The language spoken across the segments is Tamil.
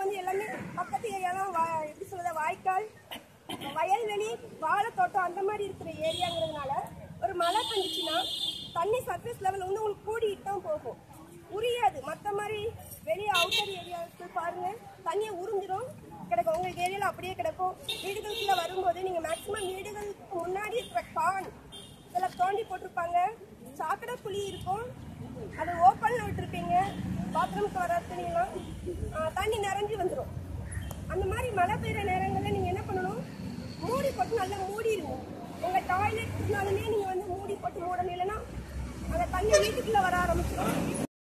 வந்து எல்லாமே பக்கத்து ஏரியாலாம் வா- எப்படி சொல்றது வாய்க்கால் வயல்வெளி வாழைத்தோட்டம் அந்த மாதிரி இருக்கிற ஏரியாங்கிறதுனால ஒரு மழை பெஞ்சிச்சுன்னா தண்ணி சர்ஃபேஸ் லெவல் வந்து உங்களுக்கு கூடிட்டு தான் போகும் உரியாது மற்ற மாதிரி வெளியே அவுட்டர் ஏரியாவுக்கு பாருங்க தண்ணியை உறிஞ்சிரும் கிடக்கும் உங்களுக்கு ஏரியாவில் அப்படியே கிடக்கும் வீடுகளுக்குள்ள வரும்போது நீங்கள் மேக்ஸிமம் வீடுகளுக்கு முன்னாடி இருக்கிற கான் இதில் தோண்டி போட்டிருப்பாங்க சாக்கடை குழி இருக்கும் அது ஓப்பனில் விட்டுருப்பீங்க பாத்ரூமுக்கு வர தண்ணியெல்லாம் ஆ, தண்ணி நிறைஞ்சு வந்துடும் அந்த மாதிரி மழை பெய்யுற நேரங்களில் நீங்கள் என்ன பண்ணணும் மூடி போட்டு நல்லா மூடிடுங்க உங்கள் டாய்லெட்னாலுமே நீங்கள் வந்து மூடி போட்டு மூடணும் இல்லைன்னா அந்த தண்ணி வீட்டுக்குள்ளே வர ஆரம்பிச்சிடும்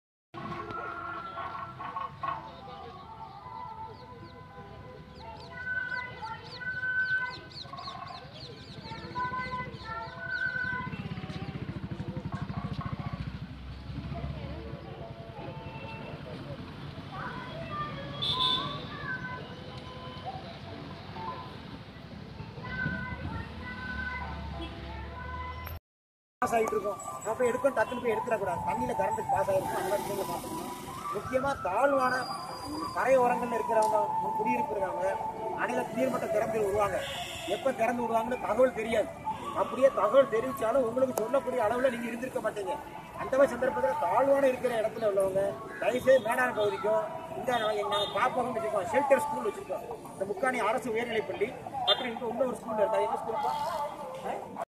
பாஸ் ஆகிட்டு இருக்கும் அப்போ எடுக்கும் டக்குன்னு போய் எடுத்துடக்கூடாது தண்ணியில் கரண்ட்டுக்கு பாஸ் ஆகிருக்கும் அந்த மாதிரி நீங்கள் பார்த்துக்கணும் முக்கியமாக தாழ்வான கரை ஓரங்களில் இருக்கிறவங்க குடியிருக்கிறவங்க அணையில நீர்மட்டம் திறந்து விடுவாங்க எப்போ திறந்து விடுவாங்கன்னு தகவல் தெரியாது அப்படியே தகவல் தெரிவிச்சாலும் உங்களுக்கு சொல்லக்கூடிய அளவில் நீங்கள் இருந்திருக்க மாட்டீங்க அந்த மாதிரி சந்தர்ப்பத்தில் தாழ்வான இருக்கிற இடத்துல உள்ளவங்க தயவுசெய்து மேடான பகுதிக்கும் இந்த நாங்கள் காப்பகம் வச்சுருக்கோம் ஷெல்டர் ஸ்கூல் வச்சுருக்கோம் இந்த முக்காணி அரசு உயர்நிலைப்பள்ளி மற்றும் இங்கே இன்னொரு ஸ்கூல் இருக்கு அது என்ன ஸ்கூல்ப்பா